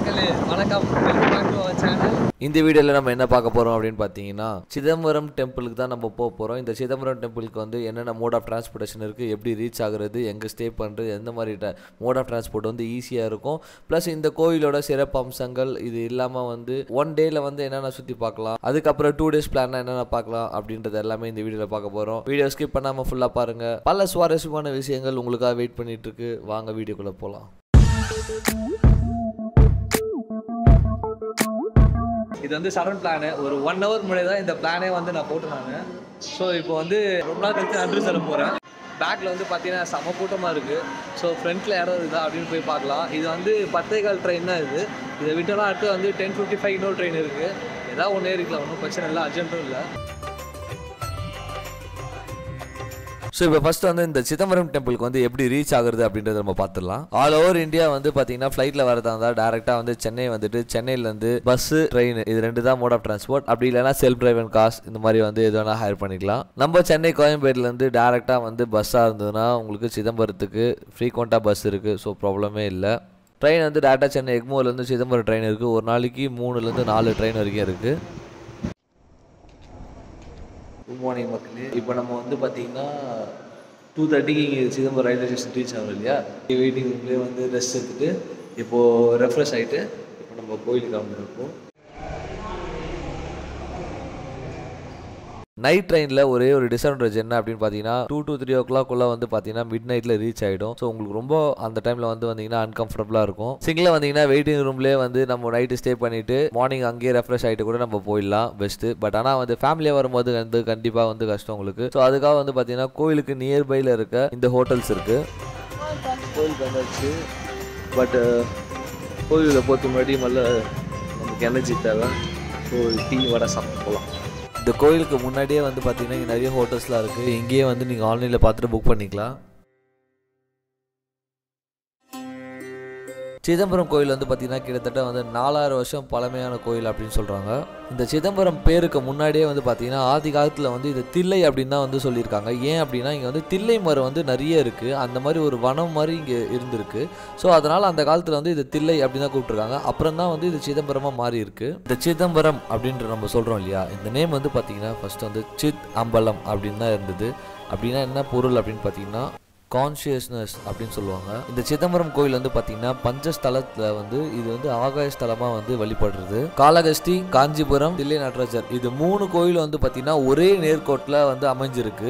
மக்களே வணக்கம் welcome back to our channel இந்த வீடியோவில் நம்ம என்ன பார்க்க போகிறோம் அப்படின்னு பார்த்தீங்கன்னா சிதம்பரம் டெம்பிளுக்கு தான் நம்ம போக போகிறோம் இந்த சிதம்பரம் டெம்பிளுக்கு வந்து என்னென்ன மோட் ஆஃப் டிரான்ஸ்போர்ட்டேஷன் இருக்குது எப்படி ரீச் ஆகுறது எங்கே ஸ்டே பண்ணுறது எந்த மாதிரி மோட் ஆஃப் டிரான்ஸ்போர்ட் வந்து ஈஸியாக இருக்கும் ப்ளஸ் இந்த கோயிலோட சிறப்பு அம்சங்கள் இது இல்லாமல் வந்து ஒன் டேயில் வந்து என்னென்ன சுற்றி பார்க்கலாம் அதுக்கப்புறம் டூ டேஸ் பிளான் என்னென்ன பார்க்கலாம் அப்படின்றது எல்லாமே இந்த வீடியோவில் பார்க்க போகிறோம் வீடியோ ஸ்கிப் பண்ணாமல் ஃபுல்லாக பாருங்கள் பல சுவாரஸ்யமான விஷயங்கள் உங்களுக்காக வெயிட் பண்ணிட்டு இருக்கு வாங்க வீடியோக்குள்ளே போகலாம் இது வந்து சடன் பிளானு ஒரு ஒன் ஹவர் முன்னாடி தான் இந்த பிளானே வந்து நான் போட்டு நான் ஸோ இப்போ வந்து ரொம்ப நாள் கழிச்சு நன்றி சொல்ல போகிறேன் பேக்கில் வந்து பார்த்தீங்கன்னா செம கூட்டமாக இருக்குது ஸோ ஃப்ரண்ட்டில் இடம் இருக்குதா அப்படின்னு போய் பார்க்கலாம் இது வந்து பத்தே கால் ட்ரெயின் தான் இது இதை விட்டலாம் அடுத்து வந்து டென் ஃபிஃப்டி ஃபைவ் இன்னொரு ட்ரெயின் இருக்குது ஏதாவது ஒன்று ஏறிக்கலாம் ஒன்றும் பிரச்சனை இல்லை அர்ஜென்ட்டும் இல்லை ஸோ இப்போ ஃபர்ஸ்ட் வந்து இந்த சிதம்பரம் டெம்பிளுக்கு வந்து எப்படி ரீச் ஆகுறது அப்படின்றத நம்ம பார்த்துடலாம் ஆல் ஓவர் இந்தியா வந்து பார்த்தீங்கன்னா ஃப்ளைட்டில் வரதா இருந்தால் டேரெக்டாக வந்து சென்னை வந்துட்டு சென்னையிலேருந்து பஸ்ஸு ட்ரெயின் இது ரெண்டு தான் மோட் ஆஃப் டிரான்ஸ்போர்ட் அப்படி இல்லைனா செல்ஃப் டிரைவன் காஸ் இந்த மாதிரி வந்து எது வேணால் ஹையர் பண்ணிக்கலாம் நம்ம சென்னை கோயம்பேடுலேருந்து டேரெக்டாக வந்து பஸ்ஸாக இருந்ததுன்னா உங்களுக்கு சிதம்பரத்துக்கு ஃப்ரீக்வெண்ட்டாக பஸ் இருக்குது ஸோ ப்ராப்ளமே இல்லை ட்ரெயின் வந்து டேரெக்டாக சென்னை எக்மோர்லேருந்து சிதம்பரம் ட்ரெயின் இருக்குது ஒரு நாளைக்கு மூணுலேருந்து நாலு ட்ரெயின் வரைக்கும் இருக்குது குட் மார்னிங் மக்களே இப்போ நம்ம வந்து பார்த்தீங்கன்னா டூ தேர்ட்டிக்கு இங்கே சிதம்பரம் ரயில்வே ஸ்டேஷன் ரீச் ஆகும் இல்லையா வெயிட்டிங் ரூம்லேயே வந்து ரெஸ்ட் எடுத்துட்டு இப்போது ரெஃப்ரெஷ் ஆகிட்டு இப்போ நம்ம கோயிலுக்கு வந்துருக்கோம் நைட் ட்ரெயினில் ஒரே ஒரு டிஸ்அட்வான்டேஜ் என்ன அப்படின்னு பார்த்தீங்கன்னா டூ டு த்ரீ ஓ கிளாக்குள்ளே வந்து பார்த்தீங்கன்னா மிட் நைட்டில் ரீச் ஆகிடும் ஸோ உங்களுக்கு ரொம்ப அந்த டைமில் வந்து வந்தீங்கன்னா அன்கம்ஃபர்டபுளாக இருக்கும் சிங்கில் வந்தீங்கன்னா வெயிட்டிங் ரூம்லேயே வந்து நம்ம நைட்டு ஸ்டே பண்ணிவிட்டு மார்னிங் அங்கேயே ரெஃப்ரெஷ் ஆகிட்டு கூட நம்ம போயிடலாம் பெஸ்ட்டு பட் ஆனால் வந்து ஃபேமிலியாக வரும்போது வந்து கண்டிப்பாக வந்து கஷ்டம் உங்களுக்கு ஸோ அதுக்காக வந்து பார்த்தீங்கன்னா கோயிலுக்கு நியர்பையில் இருக்க இந்த ஹோட்டல்ஸ் இருக்குது கோயிலுக்கு வந்தாச்சு பட் கோயிலில் போகிறதுக்கு முன்னாடி முதல்ல நமக்கு எனர்ஜி தேவை ஸோ டீ வடை சாப்பிட்டு போகலாம் இந்த கோயிலுக்கு முன்னாடியே வந்து பார்த்தீங்கன்னா இங்கே நிறைய ஹோட்டல்ஸ்லாம் இருக்குது இங்கேயே வந்து நீங்கள் ஆன்லைனில் பார்த்துட்டு புக் பண்ணிக்கலாம் சிதம்பரம் கோயில் வந்து பார்த்தீங்கன்னா கிட்டத்தட்ட வந்து நாலாயிரம் வருஷம் பழமையான கோயில் அப்படின்னு சொல்கிறாங்க இந்த சிதம்பரம் பேருக்கு முன்னாடியே வந்து பார்த்தீங்கன்னா ஆதி காலத்தில் வந்து இது தில்லை அப்படின்னு தான் வந்து சொல்லியிருக்காங்க ஏன் அப்படின்னா இங்கே வந்து தில்லை மரம் வந்து நிறைய இருக்குது அந்த மாதிரி ஒரு வனம் மாதிரி இங்கே இருந்திருக்கு ஸோ அதனால் அந்த காலத்தில் வந்து இது தில்லை அப்படின்னு தான் கூப்பிட்ருக்காங்க அப்புறம் தான் வந்து இது சிதம்பரமாக மாறி இருக்கு இந்த சிதம்பரம் அப்படின்ற நம்ம சொல்கிறோம் இல்லையா இந்த நேம் வந்து பார்த்தீங்கன்னா ஃபர்ஸ்ட் வந்து சித் அம்பலம் அப்படின்னு தான் இருந்தது அப்படின்னா என்ன பொருள் அப்படின்னு பார்த்தீங்கன்னா கான்ஷியஸ்னஸ் அப்படின்னு சொல்லுவாங்க இந்த சிதம்பரம் கோயில் வந்து பார்த்தீங்கன்னா பஞ்சஸ்தலத்தில் வந்து இது வந்து ஆகாய ஸ்தலமாக வந்து வழிபடுறது காளகஸ்தி காஞ்சிபுரம் தில்லை நடராஜர் இது மூணு கோயில் வந்து பார்த்தீங்கன்னா ஒரே நேர்கோட்டில் வந்து அமைஞ்சிருக்கு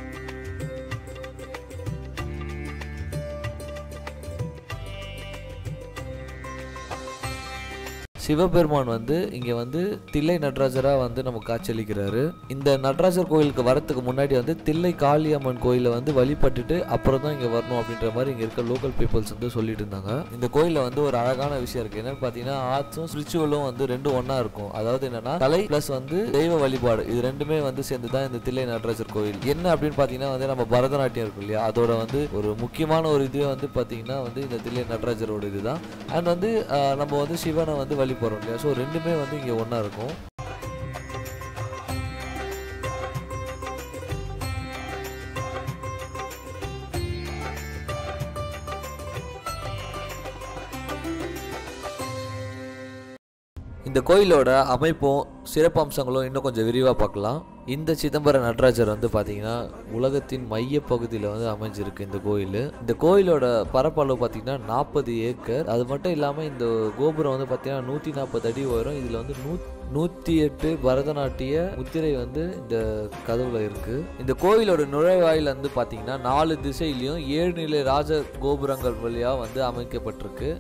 சிவபெருமான் வந்து இங்கே வந்து தில்லை நடராஜராக வந்து நமக்கு காட்சியளிக்கிறாரு இந்த நடராஜர் கோயிலுக்கு வரத்துக்கு முன்னாடி வந்து தில்லை காளியம்மன் கோயிலை வந்து வழிபட்டுட்டு அப்புறம் தான் இங்கே வரணும் அப்படின்ற மாதிரி இங்கே இருக்க லோக்கல் பீப்புள்ஸ் வந்து சொல்லிட்டு இருந்தாங்க இந்த கோயிலில் வந்து ஒரு அழகான விஷயம் இருக்குது என்னன்னு பார்த்தீங்கன்னா ஆர்ட்ஸும் ஸ்பிரிச்சுவலும் வந்து ரெண்டும் ஒன்றா இருக்கும் அதாவது என்னன்னா கலை ப்ளஸ் வந்து தெய்வ வழிபாடு இது ரெண்டுமே வந்து சேர்ந்து தான் இந்த தில்லை நடராஜர் கோயில் என்ன அப்படின்னு பார்த்தீங்கன்னா வந்து நம்ம பரதநாட்டியம் இருக்கும் இல்லையா அதோட வந்து ஒரு முக்கியமான ஒரு இதுவே வந்து பார்த்தீங்கன்னா வந்து இந்த தில்லை நடராஜரோட இதுதான் அண்ட் வந்து ஆஹ், நம்ம வந்து சிவனை வந்து வழிபடுறோம் இல்லையா ஸோ ரெண்டுமே வந்து இங்கே ஒன்றா இருக்கும் இந்த கோயிலோட அமைப்பும் சிறப்பம்சங்களும் இன்னும் கொஞ்சம் விரிவாக பார்க்கலாம் இந்த சிதம்பரம் நடராஜர் வந்து பார்த்தீங்கன்னா உலகத்தின் மைய பகுதியில் வந்து அமைஞ்சிருக்கு இந்த கோயில் இந்த கோயிலோட பரப்பளவு பார்த்தீங்கன்னா நாற்பது ஏக்கர் அது மட்டும் இல்லாமல் இந்த கோபுரம் வந்து பார்த்தீங்கன்னா நூற்றி நாற்பது அடி உயரம் இதில் வந்து நூ நூற்றி எட்டு பரதநாட்டிய முத்திரை வந்து இந்த கதவுல இருக்கு இந்த கோயிலோட நுழைவாயில் வந்து பார்த்தீங்கன்னா நாலு திசையிலையும் ஏழு நிலை ராஜ கோபுரங்கள் வழியாக வந்து அமைக்கப்பட்டிருக்கு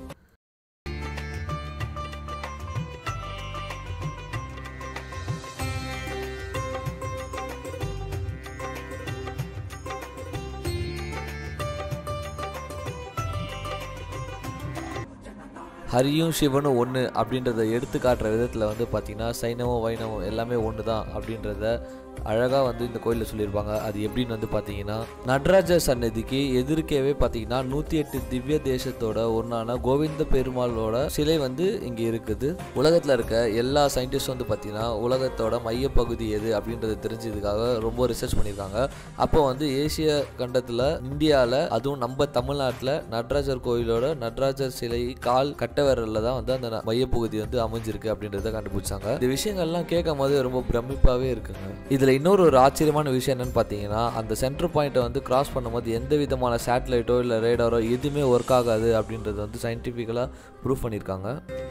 ஹரியும் சிவனும் ஒன்று அப்படின்றத எடுத்து காட்டுற விதத்தில் வந்து பார்த்திங்கன்னா சைனவம் வைணவம் எல்லாமே ஒன்று தான் அப்படின்றத அழகாக வந்து இந்த கோயிலில் சொல்லியிருப்பாங்க அது எப்படின்னு வந்து பார்த்தீங்கன்னா நடராஜர் சன்னதிக்கு எதிர்க்கவே பார்த்தீங்கன்னா நூற்றி எட்டு திவ்ய தேசத்தோட ஒன்றான கோவிந்த பெருமாளோட சிலை வந்து இங்கே இருக்குது உலகத்தில் இருக்க எல்லா சயின்டிஸ்டும் வந்து பார்த்தீங்கன்னா உலகத்தோட மையப்பகுதி எது அப்படின்றத தெரிஞ்சதுக்காக ரொம்ப ரிசர்ச் பண்ணியிருக்காங்க அப்போ வந்து ஏசிய கண்டத்தில் இந்தியாவில் அதுவும் நம்ம தமிழ்நாட்டில் நடராஜர் கோயிலோட நடராஜர் சிலை கால் கட்ட விரலில் தான் வந்து அந்த ந- மையப்பகுதி வந்து அமைஞ்சிருக்கு அப்படின்றத கண்டுபிடிச்சாங்க இந்த விஷயங்கள்லாம் கேட்கும் போது ரொம்ப பிரமிப்பாகவே இருக்குங்க இதில் இன்னொரு ஒரு ஆச்சரியமான விஷயம் என்னன்னு பார்த்தீங்கன்னா அந்த சென்டர் பாயிண்ட்டை வந்து கிராஸ் பண்ணும்போது எந்த விதமான சேட்டலைட்டோ இல்லை ரேடாரோ எதுவுமே ஒர்க் ஆகாது அப்படின்றது வந்து சயின்டிஃபிக்கலாக ப்ரூவ் பண்ணியிருக்காங்க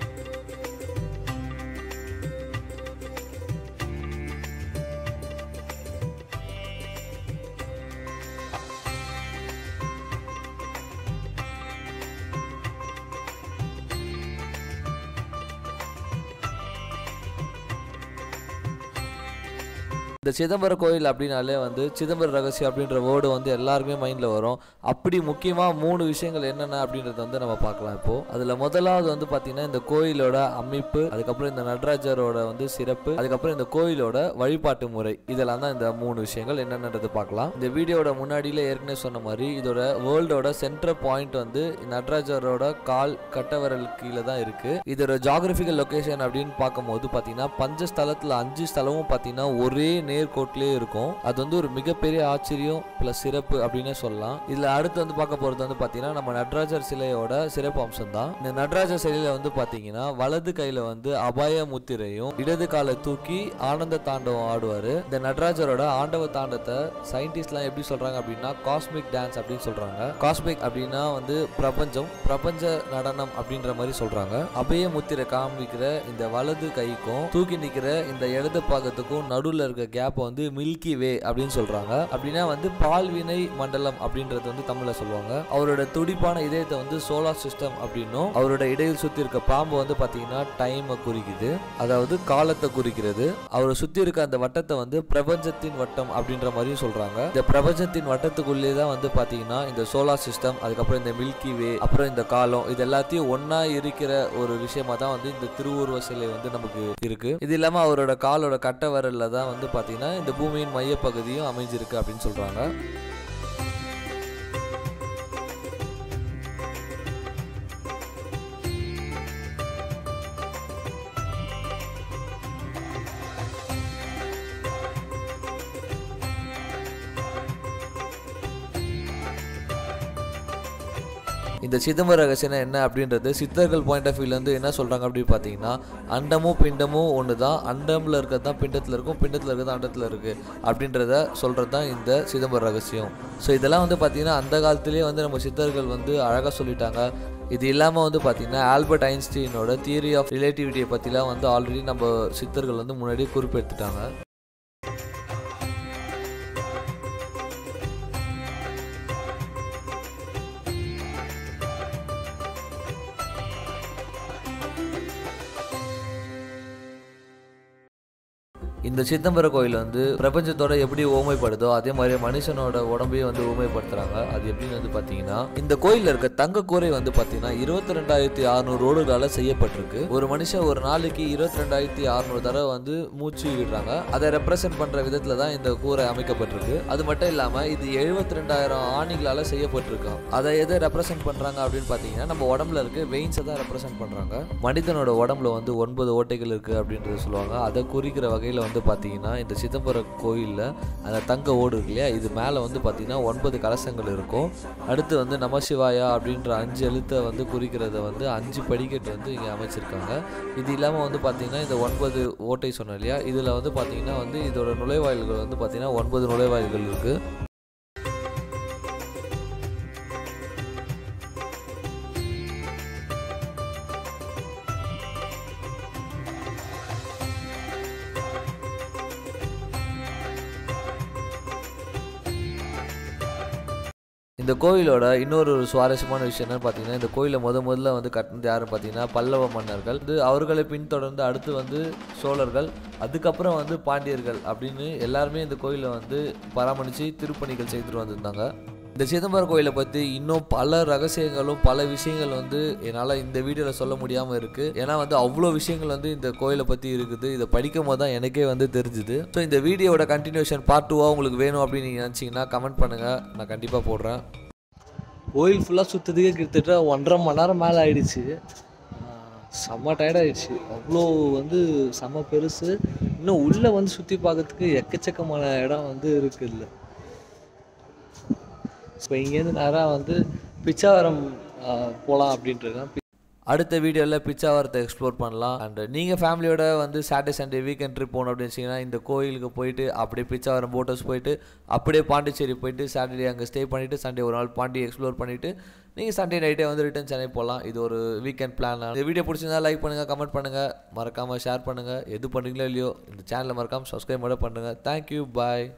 இந்த சிதம்பரம் கோயில் அப்படின்னாலே வந்து சிதம்பரம் ரகசியம் அப்படின்ற வேர்டு வந்து எல்லாருக்குமே மைண்டில் வரும் அப்படி முக்கியமாக மூணு விஷயங்கள் என்னென்ன அப்படின்றத வந்து நம்ம பார்க்கலாம் இப்போது அதில் முதலாவது வந்து பார்த்திங்கன்னா இந்த கோயிலோட அமைப்பு அதுக்கப்புறம் இந்த நடராஜரோட வந்து சிறப்பு அதுக்கப்புறம் இந்த கோயிலோட வழிபாட்டு முறை இதெல்லாம் தான் இந்த மூணு விஷயங்கள் என்னென்னது பார்க்கலாம் இந்த வீடியோட முன்னாடியில ஏற்கனவே சொன்ன மாதிரி இதோட வேர்ல்டோட சென்டர் பாயிண்ட் வந்து நடராஜரோட கால் கட்டவரல் கீழே தான் இருக்கு இதோட ஜாகிரபிக்கல் லொகேஷன் அப்படின்னு பார்க்கும்போது பார்த்தீங்கன்னா பஞ்சஸ்தலத்தில் அஞ்சு ஸ்தலமும் பார்த்தீங்கன்னா ஒரே நேர்கோட்டிலே இருக்கும் அது வந்து ஒரு மிகப்பெரிய ஆச்சரியம் ப்ளஸ் சிறப்பு அப்படின்னே சொல்லலாம் இதில் அடுத்து வந்து பார்க்க போகிறது வந்து பார்த்தீங்கன்னா நம்ம நடராஜர் சிலையோட சிறப்பு அம்சம் தான் இந்த நடராஜர் சிலையில வந்து பார்த்தீங்கன்னா வலது கையில் வந்து அபாய முத்திரையும் இடது காலை தூக்கி ஆனந்த தாண்டவம் ஆடுவார் இந்த நடராஜரோட ஆண்டவ தாண்டத்தை சயின்டிஸ்ட்லாம் எப்படி சொல்கிறாங்க அப்படின்னா காஸ்மிக் டான்ஸ் அப்படின்னு சொல்கிறாங்க காஸ்மிக் அப்படின்னா வந்து பிரபஞ்சம் பிரபஞ்ச நடனம் அப்படின்ற மாதிரி சொல்கிறாங்க அபய முத்திரை காமிக்கிற இந்த வலது கைக்கும் தூக்கி நிற்கிற இந்த இடது பாகத்துக்கும் நடுவில் இருக்க கேப்பை வந்து மில்கி வே அப்படின்னு சொல்கிறாங்க அப்படின்னா வந்து பால்வினை மண்டலம் அப்படின்றது வந்து தமிழில் சொல்லுவாங்க அவரோட துடிப்பான இதயத்தை வந்து சோலார் சிஸ்டம் அப்படின்னும் அவரோட இடையில் சுற்றி இருக்க பாம்பு வந்து பார்த்தீங்கன்னா டைமை குறிக்குது அதாவது காலத்தை குறிக்கிறது அவரை சுற்றி இருக்க அந்த வட்டத்தை வந்து பிரபஞ்சத்தின் வட்டம் அப்படின்ற மாதிரியும் சொல்கிறாங்க இந்த பிரபஞ்சத்தின் வட்டத்துக்குள்ளே தான் வந்து பார்த்தீங்கன்னா இந்த சோலார் சிஸ்டம் அதுக்கப்புறம் இந்த மில்கி வே அப்புறம் இந்த காலம் இது எல்லாத்தையும் ஒன்றா இருக்கிற ஒரு விஷயமா தான் வந்து இந்த திருவுருவ சிலை வந்து நமக்கு இருக்கு இது இல்லாமல் அவரோட காலோட கட்ட விரல்ல தான் வந்து பார்த்தீங்கன்னா இந்த பூமியின் மையப்பகுதியும் அமைஞ்சிருக்கு அப்படின்னு சொல்கிறாங்க இந்த சிதம்பர ரகசியம் என்ன அப்படின்றது சித்தர்கள் பாயிண்ட் ஆஃப் வியூலேருந்து என்ன சொல்கிறாங்க அப்படின்னு பார்த்தீங்கன்னா அண்டமும் பிண்டமும் ஒன்று தான் அண்டமில் இருக்கிறது தான் பிண்டத்தில் இருக்கும் பிண்டத்தில் இருக்கிறது அண்டத்தில் இருக்குது அப்படின்றத சொல்கிறது தான் இந்த சிதம்பர ரகசியம் ஸோ இதெல்லாம் வந்து பார்த்தீங்கன்னா அந்த காலத்திலேயே வந்து நம்ம சித்தர்கள் வந்து அழகாக சொல்லிட்டாங்க இது இல்லாமல் வந்து பார்த்தீங்கன்னா ஆல்பர்ட் ஐன்ஸ்டீனோட தியரி ஆஃப் ரிலேட்டிவிட்டியை பற்றிலாம் வந்து ஆல்ரெடி நம்ம சித்தர்கள் வந்து முன்னாடியே குறிப்பெடுத்துட்டாங்க இந்த சிதம்பர கோயில் வந்து பிரபஞ்சத்தோட எப்படி ஓமைப்படுதோ அதே மாதிரி மனுஷனோட உடம்பையும் வந்து ஓமைப்படுத்துறாங்க அது எப்படின்னு வந்து பார்த்தீங்கன்னா இந்த கோயிலில் இருக்க தங்க கூரை வந்து பார்த்தீங்கன்னா இருபத்தி ரெண்டாயிரத்தி அறுநூறு ரோடுகளால் செய்யப்பட்டிருக்கு ஒரு மனுஷன் ஒரு நாளைக்கு இருபத்தி ரெண்டாயிரத்தி அறுநூறு தடவை வந்து மூச்சு விடுறாங்க அதை ரெப்ரசென்ட் பண்ற விதத்துல தான் இந்த கூரை அமைக்கப்பட்டிருக்கு அது மட்டும் இல்லாம இது எழுபத்தி ரெண்டாயிரம் ஆணிகளால செய்யப்பட்டிருக்கும் அதை எதை ரெப்ரசென்ட் பண்றாங்க அப்படின்னு பார்த்தீங்கன்னா நம்ம உடம்புல இருக்க வெயின்ஸை தான் ரெப்ரசென்ட் பண்றாங்க மனிதனோட உடம்புல வந்து ஒன்பது ஓட்டைகள் இருக்கு அப்படின்றத சொல்லுவாங்க அதை குறிக்கிற வகையில் வந்து பார்த்தீங்கன்னா இந்த சிதம்பரம் கோயிலில் அந்த தங்க ஓடு இருக்கு இல்லையா இது மேலே வந்து பார்த்தீங்கன்னா ஒன்பது கலசங்கள் இருக்கும் அடுத்து வந்து நமசிவாயா அப்படின்ற அஞ்சு எழுத்தை வந்து குறிக்கிறத வந்து அஞ்சு படிக்கட்டு வந்து இங்கே அமைச்சிருக்காங்க இது இல்லாமல் வந்து பார்த்தீங்கன்னா இந்த ஒன்பது ஓட்டை சொன்னோம் இல்லையா இதில் வந்து பார்த்தீங்கன்னா வந்து இதோட நுழைவாயில்கள் வந்து பார்த்தீங்கன்னா ஒன்பது நுழைவாயில்கள் இருக்குது இந்த கோயிலோட இன்னொரு ஒரு சுவாரஸ்யமான விஷயம் என்னன்னு பார்த்தீங்கன்னா இந்த கோயிலை முத முதல்ல வந்து கட்டினது யாருன்னு பார்த்தீங்கன்னா பல்லவ மன்னர்கள் இது அவர்களை பின்தொடர்ந்து அடுத்து வந்து சோழர்கள் அதுக்கப்புறம் வந்து பாண்டியர்கள் அப்படின்னு எல்லாருமே இந்த கோயிலை வந்து பராமரித்து திருப்பணிகள் செய்துட்டு வந்திருந்தாங்க இந்த சிதம்பரம் கோயிலை பற்றி இன்னும் பல ரகசியங்களும் பல விஷயங்கள் வந்து என்னால் இந்த வீடியோவில் சொல்ல முடியாமல் இருக்குது ஏன்னா வந்து அவ்வளோ விஷயங்கள் வந்து இந்த கோயிலை பற்றி இருக்குது இதை படிக்கும் போது தான் எனக்கே வந்து தெரிஞ்சுது ஸோ இந்த வீடியோவோட கண்டினியூஷன் பார்ட் டூவாக உங்களுக்கு வேணும் அப்படின்னு நீங்கள் நினச்சிங்கன்னா கமெண்ட் பண்ணுங்கள் நான் கண்டிப்பாக போடுறேன் கோயில் ஃபுல்லாக சுற்றுறதுக்கே கிட்டத்தட்ட ஒன்றரை மணி நேரம் மேலே ஆயிடுச்சு ஆஹ் செம்ம டயர்ட் ஆயிடுச்சு அவ்வளோ வந்து செம்ம பெருசு இன்னும் உள்ளே வந்து சுற்றி பார்க்கறதுக்கு எக்கச்சக்கமான இடம் வந்து இருக்குல்ல இப்போ இங்கேருந்து நேராக வந்து பிச்சாவரம் போகலாம் அப்படின்ட்டு இருக்கேன் அடுத்த வீடியோவில் பிச்சாவரத்தை எக்ஸ்ப்ளோர் பண்ணலாம் அண்ட் நீங்கள் ஃபேமிலியோட வந்து சாட்டர்டே சண்டே வீக்கெண்ட் ட்ரிப் போகணும் அப்படின்னு வச்சிங்கன்னா இந்த கோயிலுக்கு போயிட்டு அப்படியே பிச்சாவரம் போட் ஹவுஸ் போயிட்டு அப்படியே பாண்டிச்சேரி போயிட்டு சாட்டர்டே அங்கே ஸ்டே பண்ணிவிட்டு சண்டே ஒரு நாள் பாண்டி எக்ஸ்ப்ளோர் பண்ணிவிட்டு நீங்கள் சண்டே நைட்டே வந்து ரிட்டன் சென்னை போகலாம் இது ஒரு வீக்கெண்ட் பிளான் இந்த வீடியோ பிடிச்சிருந்தா லைக் பண்ணுங்கள் கமெண்ட் பண்ணுங்கள் மறக்காமல் ஷேர் பண்ணுங்கள் எது பண்ணுறீங்களோ இல்லையோ இந்த சேனலை மறக்காமல் சப்ஸ்கிரைப் மட்டும் பண்ணுங்கள் தேங்க்யூ பாய்